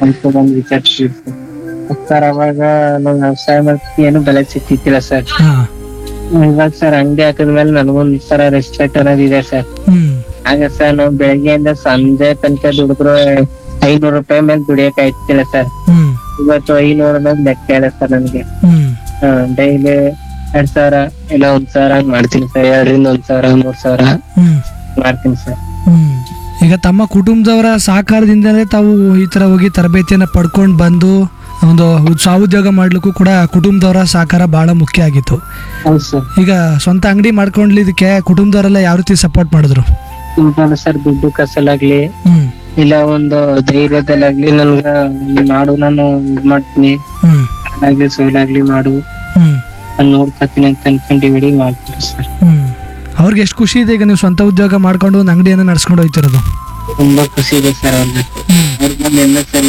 ಅಂತ ಬಂದು ವಿಚಾರಿಸಿದ್ರು ಸರ್ ಅವಾಗ ನಾವು ವ್ಯವಸಾಯ ಮಾಡ್ತೀವಿ ಏನು ಬೆಲೆ ಸಿಕ್ತಿತ್ತಿಲ್ಲ ಸರ್ ಹಾ ಇವಾಗ ಸರ್ ಅಂಗಡಿ ಹಾಕಿದ್ಮೇಲೆ ನನಗೊಂದ್ ಸರ ರೆಸ್ಪೆಕ್ಟ್ ಅನ್ನೋದು ಇದೆ ಸರ್ ಹ್ಮ್ ಹಾಗ ಸರ್ ನಾವು ಬೆಳಗ್ಗೆಯಿಂದ ಸಂಜೆ ತನಕ ದುಡಿದ್ರು ಐನೂರು ರೂಪಾಯಿ ಮೇಲೆ ದುಡಿಯಕ್ ಆಯ್ತಿಲ್ಲ ಸರ್ ಹ್ಮ್ ಇವತ್ತು ಐನೂರು ಅನ್ನೋದು ಲೆಕ್ಕ ಇಲ್ಲ ಸರ್ ನನ್ಗೆ ಹ್ಮ್ ಡೈಲಿ ಎರಡ್ ಸಾವಿರ ಇಲ್ಲ ಒಂದ್ ಸಾವಿರ ಹಂಗ್ ಮಾಡ್ತೀನಿ ಸರ್ ಎರಡರಿಂದ ಒಂದ್ ಸಾವಿರ ಮೂರ್ ಸಾವಿರ ಹ್ಮ್ ಮಾಡ್ತೀನಿ ಸರ್ ಹ್ಮ್ ಈಗ ತಮ್ಮ ಕುಟುಂಬದವರ ಸಹಕಾರದಿಂದಲೇ ತಾವು ಈ ತರ ಹೋಗಿ ತರಬೇತಿಯನ್ನ ಪಡ್ಕೊಂಡು ಬಂದು ಒಂದು ಸ್ವಾಉದ್ಯೋಗ ಮಾಡ್ಲಿಕ್ಕೂ ಕೂಡ ಕುಟುಂಬದವರ ಸಹಕಾರ ಬಹಳ ಮುಖ್ಯ ಆಗಿತ್ತು ಹೌದು ಸರ್ ಈಗ ಸ್ವಂತ ಅಂಗಡಿ ಮಾಡ್ಕೊಂಡ್ಲಿದಕ್ಕೆ ಕುಟುಂಬದವರೆಲ್ಲ ಯಾವ ರೀತಿ ಸಪೋರ್ಟ್ ಮಾಡಿದ್ರು ಸಿಂಪಲ್ ಸರ್ ದುಡ್ಡು ಕಸಲಾಗ್ಲಿ ಹ್ಮ್ ಇಲ್ಲ ಒಂದು ಧೈರ್ಯದಲ್ಲಾಗ್ಲಿ ನನ್ಗ ನೀನ್ ಮಾಡು ನಾನು ಇದ್ ಮಾಡ್ತೀನಿ ಹ್ಮ್ ಆಗ್ಲಿ ಸೊಯ್ಲಾಗ್ಲಿ ಮಾಡು ಹ್ಮ್ ನಾನು ನೋಡ್ಕೊತೀನಿ ಅಂತ ಅನ್ಕೊಂಡು ಬಿಡಿ ಮಾಡ್ತೀನಿ ಸರ್ ಹ್ಮ್ ಅವ್ರಿಗೆ ಎಷ್ಟು ಖುಷಿ ಇದೆ ಈಗ ನೀವು ಸ್ವಂತ ಉದ್ಯೋಗ ಮಾಡ್ಕೊಂಡು ಒಂದು ಅಂಗಡಿಯನ್ನ ನಡ್ಸ್ಕೊಂಡು ಹೋಗ್ತಿರೋದು ತುಂಬಾ ಖುಷಿ ಇದೆ ಸರ್ ಅವ್ರಿಗೆ ಅವ್ರಿಗೆ ಎಲ್ಲ ಸರಿ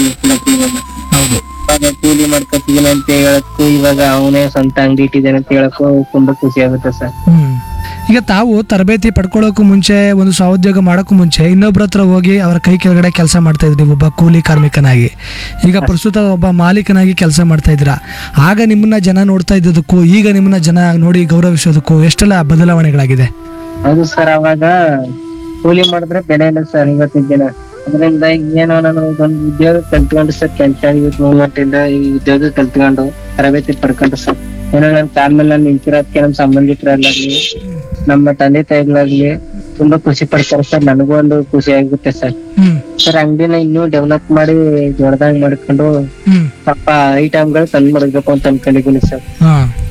ಹೌದು ಇವಾಗ ಕೂಲಿ ಮಾಡ್ಕೊತಿದ್ದೀನಿ ಅಂತ ಹೇಳಕ್ಕೂ ಇವಾಗ ಅವನೇ ಸ್ವಂತ ಅಂಗಡಿ ಇಟ್ಟಿದ್ದಾನೆ ಅಂತ ಹೇಳಕ್ಕೂ ತುಂಬಾ ಖುಷಿ ಆಗುತ್ತೆ ಸರ್ ಹ್ಮ್ ಈಗ ತಾವು ತರಬೇತಿ ಪಡ್ಕೊಳ್ಳೋಕು ಮುಂಚೆ ಒಂದು ಸ್ವಾಉದ್ಯೋಗ ಮಾಡೋಕ್ಕೂ ಮುಂಚೆ ಇನ್ನೊಬ್ರ ಹತ್ರ ಹೋಗಿ ಅವರ ಕೈ ಕೆಳಗಡೆ ಕೆಲಸ ಮಾಡ್ತಾ ಇದ್ರಿ ಒಬ್ಬ ಕೂಲಿ ಕಾರ್ಮಿಕನಾಗಿ ಈಗ ಪ್ರಸ್ತುತ ಒಬ್ಬ ಮಾಲೀಕನಾಗಿ ಕೆಲಸ ಮಾಡ್ತಾ ಇದ್ದೀರಾ ಆಗ ನಿಮ್ಮನ್ನ ಜನ ನೋಡ್ತಾ ಇದ್ದದಕ್ಕೂ ಈಗ ನಿಮ್ಮನ್ನ ಜನ ನೋಡಿ ಗೌರವಿಸೋದಕ್ಕೂ ಎಷ್ಟೆಲ್ಲ ಬದಲಾವಣೆಗಳಾಗಿದೆ ಹೌದು ಸರ್ ಅವಾಗ ಕೂಲಿ ಮಾಡಿದ್ರೆ ಬೆಲೆ ಇಲ್ಲ ಸರ್ ಇವತ್ತಿನ ದಿನ ಅದರಿಂದ ಏನೋ ನಾನು ಒಂದು ಉದ್ಯೋಗ ಕಲ್ತ್ಕೊಂಡು ಸರ್ ಕೆಂಚ ಇವತ್ತು ಮೂವ್ಮೆಂಟ್ ಇಂದ ಈ ಉದ್ಯೋಗ ಕಲ್ತ್ಕೊಂಡು ತರಬೇತಿ ಪಡ್ಕೊಂಡು ಸರ್ ಏನೋ ನನ್ನ ಕಾಲ್ ಮೇಲೆ ನಾನು ನಿಂತಿರೋದಕ್ಕೆ ನಮ್ಮ ಸಂಬಂಧಿಕರಲ್ಲಾಗ್ಲಿ ನಮ್ಮ ತಂದೆ ತಾಯಿಗಳಾಗ್ಲಿ ತುಂಬಾ ಖುಷಿ ಪಡ್ತಾರೆ ಸರ್ ನನಗೂ ಒಂದು ಖುಷಿ ಆಗುತ್ತೆ ಸರ್ ಹ್ಮ್ ಸರ್ ಅಂಗಡಿನ ಇನ್ನೂ ಡೆವಲಪ್ ಮಾಡಿ ದೊಡ್ಡದಾಗಿ ಮಾಡ್ಕೊಂಡು ಹ್ಮ್ ಸ್ವಲ್ಪ ಐಟಮ್ಗಳು ತಂದು ಮಾಡಬೇಕು ಅಂತ ಅನ್ಕೊಂಡಿದ್ದೀನಿ ಸರ್ ಹಾ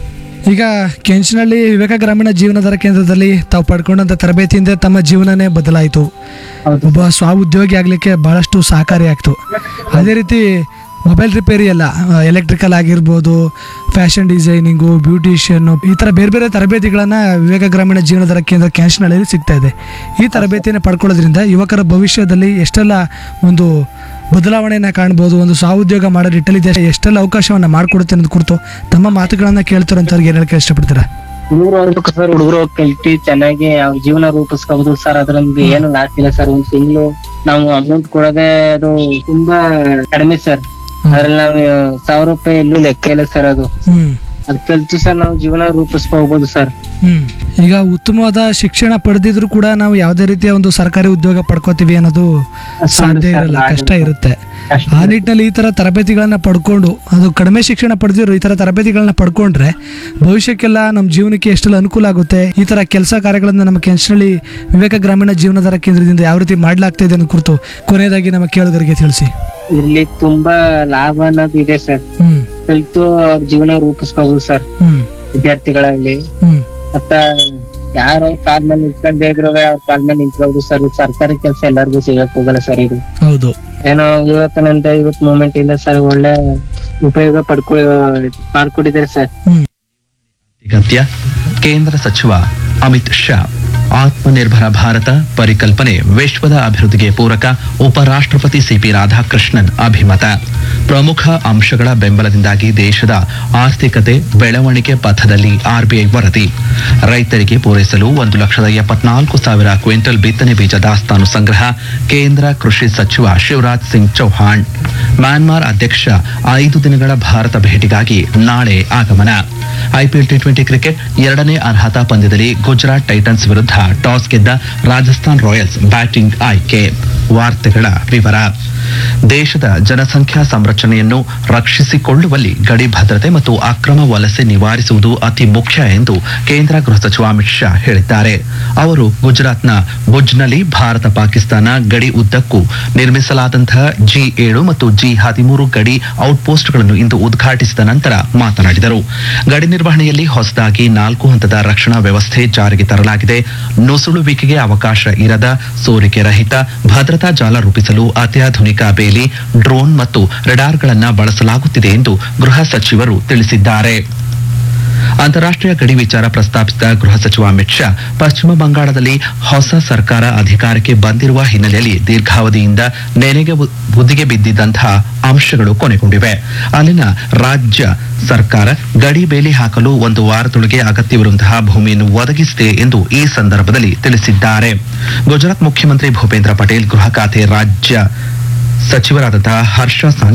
ಈಗ ಕೆಂಚಿನಲ್ಲಿ ವಿವೇಕ ಗ್ರಾಮೀಣ ಜೀವನಾಧಾರ ಕೇಂದ್ರದಲ್ಲಿ ತಾವು ಪಡ್ಕೊಂಡಂತ ತರಬೇತಿಯಿಂದ ತಮ್ಮ ಜೀವನನೇ ಬದಲಾಯಿತು ಹೌದು ಒಬ್ಬ ಸ್ವ ಉದ್ಯೋಗಿ ಆಗ್ಲಿಕ್ಕೆ ಬಹಳಷ್ಟು ಸಹಕಾರಿ ಆಗ್ತು ಅದೇ ರೀತಿ ಮೊಬೈಲ್ ರಿಪೇರಿ ಎಲ್ಲ ಎಲೆಕ್ಟ್ರಿಕಲ್ ಆಗಿರ್ಬೋದು ಫ್ಯಾಷನ್ ಡಿಸೈನಿಂಗು ಬ್ಯೂಟಿಷಿಯನ್ ಈ ಥರ ಬೇರೆ ಬೇರೆ ತರಬೇತಿಗಳನ್ನ ವಿವೇಕ ಗ್ರಾಮೀಣ ಜೀವನಧಾರ ಕೇಂದ್ರ ಕ್ಯಾನ್ಶನಳ್ಳಿಯಲ್ಲಿ ಸಿಗ್ತಾ ಇದೆ ಈ ತರಬೇತಿಯನ್ನು ಪಡ್ಕೊಳ್ಳೋದ್ರಿಂದ ಯುವಕರ ಭವಿಷ್ಯದಲ್ಲಿ ಎಷ್ಟೆಲ್ಲ ಒಂದು ಬದಲಾವಣೆಯನ್ನ ಕಾಣ್ಬೋದು ಒಂದು ಸ್ವಾಉದ್ಯೋಗ ಮಾಡೋ ನಿಟ್ಟಲ್ಲಿ ದೇಶ ಎಷ್ಟೆಲ್ಲ ಅವಕಾಶವನ್ನ ಮಾಡಿಕೊಡುತ್ತೆ ಅನ್ನೋದು ಕುರಿತು ತಮ್ಮ ಮಾತುಗಳನ್ನ ಕೇಳ್ತಾರಂತವ್ರಿಗೆ ಏನು ಹೇಳಕ್ಕೆ ಇಷ್ಟಪಡ್ತೀರಾ ಹುಡುಗರು ಹೋಗ್ಬೇಕು ಸರ್ ಹುಡುಗರು ಕಲ್ತಿ ಚೆನ್ನಾಗಿ ಅವ್ರ ಜೀವನ ರೂಪಿಸ್ಕೋಬಹುದು ಸರ್ ಅದ್ರಲ್ಲಿ ಏನು ಲಾಸ್ ಇಲ್ಲ ಸರ್ ಒಂದ್ ತಿಂಗಳು ನಾವು ಅಮೌಂಟ್ ಕೊಡೋದೇ ಅದು ತುಂಬಾ ಕಡಿಮೆ ಸರ್ ಅದ್ರಲ್ಲಿ ನಾವು ಸಾವಿರ ರೂಪಾಯಿ ಎಲ್ಲೂ ಲೆಕ್ಕ ಇಲ್ಲ ಸರ್ ಅದು ಹ್ಮ್ ಅದ್ ಕಲ್ತು ಸರ್ ನಾವು ಜೀವನ ರೂಪಿಸ್ಕೋಬಹುದು ಸರ್ ಹ್ಮ್ ಈಗ ಉತ್ತಮವಾದ ಶಿಕ್ಷಣ ಪಡೆದಿದ್ರು ಕೂಡ ನಾವು ಯಾವುದೇ ರೀತಿಯ ಒಂದು ಸರ್ಕಾರಿ ಉದ್ಯೋಗ ಪಡ್ಕೋತೀವಿ ಅನ್ನೋದು ಸಾಧ್ಯ ಇರಲ್ಲ ಕಷ್ಟ ಇರುತ್ತೆ ಆ ನಿಟ್ಟಿನಲ್ಲಿ ಈ ತರ ತರಬೇತಿಗಳನ್ನ ಪಡ್ಕೊಂಡು ಅದು ಕಡಿಮೆ ಶಿಕ್ಷಣ ಪಡೆದಿರೋ ಈ ತರ ತರಬೇತಿಗಳನ್ನ ಪಡ್ಕೊಂಡ್ರೆ ಭವಿಷ್ಯಕ್ಕೆಲ್ಲ ನಮ್ಮ ಜೀವನಕ್ಕೆ ಎಷ್ಟೆಲ್ಲ ಅನುಕೂಲ ಆಗುತ್ತೆ ಈ ತರ ಕೆಲಸ ಕಾರ್ಯಗಳನ್ನ ನಮ್ಮ ಕೆಂಚನಹಳ್ಳಿ ವಿವೇಕ ಗ್ರಾಮೀಣ ಜೀವನಾಧಾರ ಕೇಂದ್ರದಿಂದ ಯಾವ ರೀತಿ ಮಾಡ್ಲಾಗ್ತಾ ಇದೆ ಅನ್ನೋ ಕುರಿತು ಕೊನೆಯದಾಗಿ ನಮ್ಮ ಕೇಳುಗರಿಗೆ ತಿಳಿಸಿ ಇಲ್ಲಿ ತುಂಬಾ ಲಾಭ ಅನ್ನೋದು ಇದೆ ಸರ್ ಹ್ಮ್ ಕಲ್ತು ಅವ್ರ ಜೀವನ ರೂಪಿಸ್ಕೋಬಹುದು ಸರ್ ಹ್ಮ್ ವಿದ್ಯಾರ್ಥಿಗಳಲ್ಲಿ ಹ್ಮ್ ಮತ್ತ ಯಾರೋ ಕಾಲ್ ಮೇಲೆ ನಿಂತ್ಕೊಂಡ್ ಇದ್ರು ಅವ್ರ ಕಾಲ್ ಮೇಲೆ ನಿಂತ್ಕೋಬಹುದು ಸರ್ ಸರ್ಕಾರಿ ಕೆಲಸ ಎಲ್ಲರಿಗೂ ಸಿಗಕ್ ಹೋಗಲ್ಲ ಸರ್ ಇದು ಹೌದು ಏನೋ ಇವತ್ತಿನಂತ ಇವತ್ ಮೂಮೆಂಟ್ ಇಂದ ಸರ್ ಒಳ್ಳೆ ಉಪಯೋಗ ಪಡ್ಕೊ ಮಾಡ್ಕೊಟ್ಟಿದ್ದಾರೆ ಸರ್ ಹ್ಮ್ ಅಗತ್ಯ ಕೇಂದ್ರ ಸಚಿವ ಅಮಿತ್ ಶಾ ಆತ್ಮನಿರ್ಭರ ಭಾರತ ಪರಿಕಲ್ಪನೆ ವಿಶ್ವದ ಅಭಿವೃದ್ಧಿಗೆ ಪೂರಕ ಉಪರಾಷ್ಟ್ರಪತಿ ಸಿಪಿ ರಾಧಾಕೃಷ್ಣನ್ ಅಭಿಮತ ಪ್ರಮುಖ ಅಂಶಗಳ ಬೆಂಬಲದಿಂದಾಗಿ ದೇಶದ ಆರ್ಥಿಕತೆ ಬೆಳವಣಿಗೆ ಪಥದಲ್ಲಿ ಆರ್ಬಿಐ ವರದಿ ರೈತರಿಗೆ ಪೂರೈಸಲು ಒಂದು ಲಕ್ಷದ ಎಪ್ಪತ್ನಾಲ್ಕು ಸಾವಿರ ಕ್ವಿಂಟಲ್ ಬಿತ್ತನೆ ಬೀಜ ದಾಸ್ತಾನು ಸಂಗ್ರಹ ಕೇಂದ್ರ ಕೃಷಿ ಸಚಿವ ಶಿವರಾಜ್ ಸಿಂಗ್ ಚೌಹಾಣ್ ಮ್ಯಾನ್ಮಾರ್ ಅಧ್ಯಕ್ಷ ಐದು ದಿನಗಳ ಭಾರತ ಭೇಟಿಗಾಗಿ ನಾಳೆ ಆಗಮನ ಐಪಿಎಲ್ ಟಿ ಟ್ವೆಂಟಿ ಕ್ರಿಕೆಟ್ ಎರಡನೇ ಅರ್ಹತಾ ಪಂದ್ಯದಲ್ಲಿ ಗುಜರಾತ್ ಟೈಟನ್ಸ್ ವಿರುದ್ಧ ಟಾಸ್ ಗೆದ್ದ ರಾಜಸ್ಥಾನ್ ರಾಯಲ್ಸ್ ಬ್ಯಾಟಿಂಗ್ ಆಯ್ಕೆ ವಾರ್ತೆಗಳ ವಿವರ ದೇಶದ ಜನಸಂಖ್ಯಾ ಸಂರಚನೆಯನ್ನು ರಕ್ಷಿಸಿಕೊಳ್ಳುವಲ್ಲಿ ಗಡಿ ಭದ್ರತೆ ಮತ್ತು ಅಕ್ರಮ ವಲಸೆ ನಿವಾರಿಸುವುದು ಅತಿ ಮುಖ್ಯ ಎಂದು ಕೇಂದ್ರ ಗೃಹ ಸಚಿವ ಅಮಿತ್ ಶಾ ಹೇಳಿದ್ದಾರೆ ಅವರು ಗುಜರಾತ್ನ ಭುಜ್ನಲ್ಲಿ ಭಾರತ ಪಾಕಿಸ್ತಾನ ಗಡಿ ಉದ್ದಕ್ಕೂ ನಿರ್ಮಿಸಲಾದಂತಹ ಜಿ ಏಳು ಮತ್ತು ಜಿ ಹದಿಮೂರು ಗಡಿ ಔಟ್ಪೋಸ್ಟ್ಗಳನ್ನು ಇಂದು ಉದ್ಘಾಟಿಸಿದ ನಂತರ ಮಾತನಾಡಿದರು ಗಡಿ ನಿರ್ವಹಣೆಯಲ್ಲಿ ಹೊಸದಾಗಿ ನಾಲ್ಕು ಹಂತದ ರಕ್ಷಣಾ ವ್ಯವಸ್ಥೆ ಜಾರಿಗೆ ತರಲಾಗಿದೆ ನುಸುಳುವಿಕೆಗೆ ಅವಕಾಶ ಇರದ ಸೋರಿಕೆ ರಹಿತ ಭದ್ರತಾ ಜಾಲ ರೂಪಿಸಲು ಅತ್ಯಾಧುನಿಕ ಬೇಲಿ ಡ್ರೋನ್ ಮತ್ತು ರೆಡಾರ್ಗಳನ್ನ ಬಳಸಲಾಗುತ್ತಿದೆ ಎಂದು ಗೃಹ ಸಚಿವರು ತಿಳಿಸಿದ್ದಾರೆ ಅಂತಾರಾಷ್ಟ್ರೀಯ ಗಡಿ ವಿಚಾರ ಪ್ರಸ್ತಾಪಿಸಿದ ಗೃಹ ಸಚಿವ ಅಮಿತ್ ಶಾ ಪಶ್ಚಿಮ ಬಂಗಾಳದಲ್ಲಿ ಹೊಸ ಸರ್ಕಾರ ಅಧಿಕಾರಕ್ಕೆ ಬಂದಿರುವ ಹಿನ್ನೆಲೆಯಲ್ಲಿ ದೀರ್ಘಾವಧಿಯಿಂದ ನೆನೆಗೆ ಬು- ಬುದ್ಧಿಗೆ ಬಿದ್ದಿದ್ದಂತಹ ಅಂಶಗಳು ಕೊನೆಗೊಂಡಿವೆ ಅಲ್ಲಿನ ರಾಜ್ಯ ಸರ್ಕಾರ ಗಡಿ ಬೇಲಿ ಹಾಕಲು ಒಂದು ವಾರದೊಳಗೆ ಅಗತ್ಯವಿರುವಂತಹ ಭೂಮಿಯನ್ನು ಒದಗಿಸಿದೆ ಎಂದು ಈ ಸಂದರ್ಭದಲ್ಲಿ ತಿಳಿಸಿದ್ದಾರೆ ಗುಜರಾತ್ ಮುಖ್ಯಮಂತ್ರಿ ಭೂಪೇಂದ್ರ ಪಟೇಲ್ ಗೃಹ ಖಾತೆ ರಾಜ್ಯ ಸಚಿವರಾದಂತಹ ಹರ್ಷ